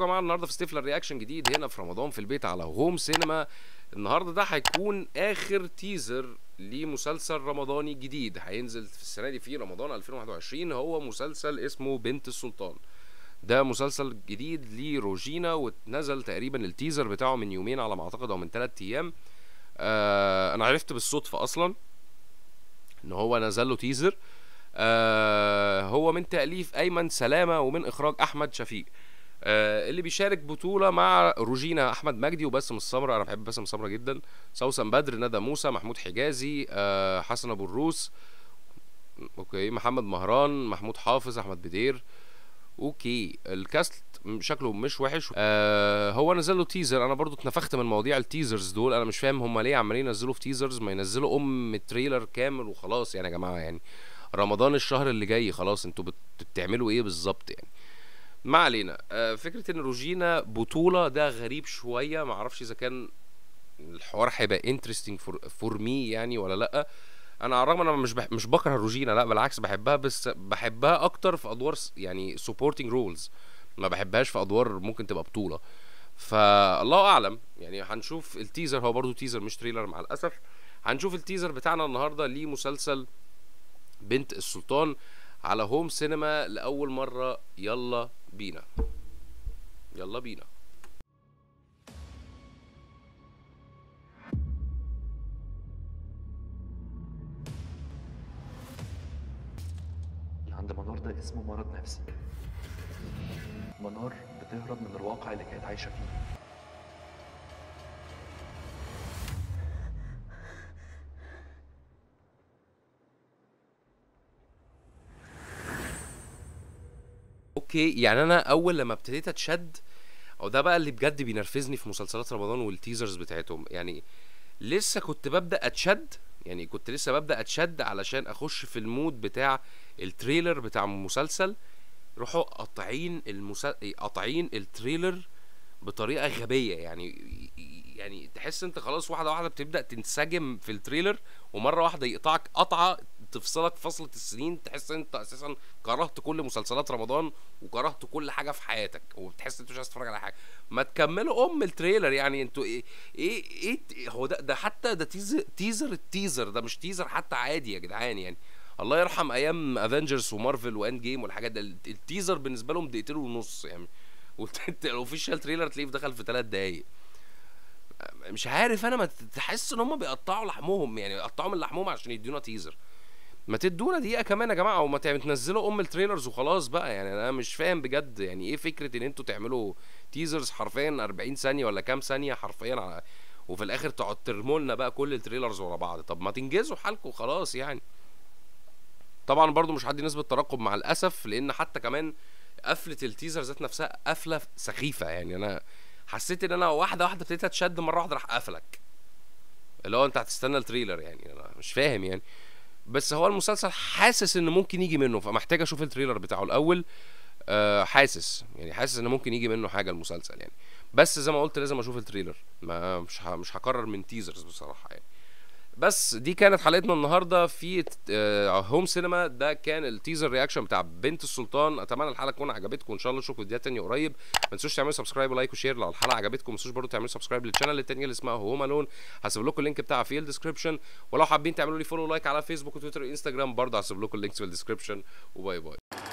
يا جماعه النهارده في ستيفلر رياكشن جديد هنا في رمضان في البيت على هوم سينما النهارده ده هيكون اخر تيزر لمسلسل رمضاني جديد هينزل في السنه دي في رمضان 2021 هو مسلسل اسمه بنت السلطان ده مسلسل جديد لروجينا واتنزل تقريبا التيزر بتاعه من يومين على ما اعتقد او من ثلاث ايام آه انا عرفت بالصدفه اصلا ان هو نزل له تيزر آه هو من تاليف ايمن سلامه ومن اخراج احمد شفيق آه اللي بيشارك بطوله مع روجينا احمد مجدي وباسم السمره انا بحب باسم السمره جدا سوسن بدر ندى موسى محمود حجازي آه حسن ابو الروس اوكي محمد مهران محمود حافظ احمد بدير اوكي الكاست شكله مش وحش آه هو نزل له تيزر انا برضو اتنفخت من مواضيع التيزرز دول انا مش فاهم هم ليه عمالين ينزلوا في تيزرز ما ينزلوا ام تريلر كامل وخلاص يعني يا جماعه يعني رمضان الشهر اللي جاي خلاص انتوا بت- بتعملوا ايه بالظبط يعني ما علينا آه فكره ان روجينا بطوله ده غريب شويه ما اعرفش اذا كان الحوار هيبقى انترستنج فور فور مي يعني ولا لا انا على الرغم انا مش بح مش بكره روجينا لا بالعكس بحبها بس بحبها اكتر في ادوار س- يعني سبورتنج رولز ما بحبهاش في ادوار ممكن تبقى بطوله فالله اعلم يعني هنشوف التيزر هو برضو تيزر مش تريلر مع الاسف هنشوف التيزر بتاعنا النهارده لمسلسل بنت السلطان على هوم سينما لاول مره يلا بينا يلا بينا اللي عند منار ده اسمه مرض نفسي منار بتهرب من الواقع اللي كانت عايشة فيه اوكي يعني انا اول لما ابتديت اتشد او ده بقى اللي بجد بينرفزني في مسلسلات رمضان والتيزرز بتاعتهم يعني لسه كنت ببدا اتشد يعني كنت لسه ببدا اتشد علشان اخش في المود بتاع التريلر بتاع المسلسل روحوا قاطعين المسل... قاطعين التريلر بطريقه غبيه يعني يعني تحس انت خلاص واحده واحده بتبدا تنسجم في التريلر ومره واحده يقطعك قطعه تفصلك فصلة السنين تحس انت اساسا كرهت كل مسلسلات رمضان وكرهت كل حاجه في حياتك وبتحس انت مش عايز تتفرج على حاجه ما تكملوا ام التريلر يعني انتوا ايه ايه ايه هو ده ده حتى ده تيزر تيزر التيزر ده مش تيزر حتى عادي يا جدعان يعني الله يرحم ايام افنجرز ومارفل واند جيم والحاجات ده التيزر بالنسبه لهم دقيقتين ونص يعني والاوفيشال تريلر تلاقيه دخل في ثلاث دقايق مش عارف انا ما تحس ان هم بيقطعوا لحمهم يعني بيقطعوا من لحمهم عشان يدونا تيزر ما تدونا دقيقه كمان يا جماعه وما تع- تنزلوا ام التريلرز وخلاص بقى يعني انا مش فاهم بجد يعني ايه فكره ان انتوا تعملوا تيزرز حرفيا 40 ثانيه ولا كام ثانيه حرفيا على وفي الاخر تقعد ترموا لنا بقى كل التريلرز ورا بعض طب ما تنجزوا حالكم خلاص يعني طبعا برضو مش هدي نسبه ترقب مع الاسف لان حتى كمان قفله التيزر ذات نفسها قفله سخيفه يعني انا حسيت ان انا واحده واحده ابتديت اتشد مره واحده راح قفلك اللي هو انت هتستنى التريلر يعني انا مش فاهم يعني بس هو المسلسل حاسس ان ممكن يجي منه فمحتاج اشوف التريلر بتاعه الاول أه حاسس يعني حاسس ان ممكن يجي منه حاجه المسلسل يعني بس زي ما قلت لازم اشوف التريلر ما مش ه... مش هكرر من تيزرز بصراحه يعني بس دي كانت حلقتنا النهارده في آه، هوم سينما ده كان التيزر رياكشن بتاع بنت السلطان اتمنى الحلقه تكون عجبتكم ان شاء الله نشوفكم فيديوهات تانية قريب ما تنسوش تعملوا سبسكرايب ولايك وشير لو الحلقه عجبتكم ما تنسوش برضه تعملوا سبسكرايب للشانل التانية اللي اسمها هوم الون هسيب لكم اللينك بتاعها في الديسكربشن ولو حابين تعملوا لي فولو لايك على فيسبوك وتويتر وانستجرام برضه هسيب لكم اللينكس في الديسكربشن وباي باي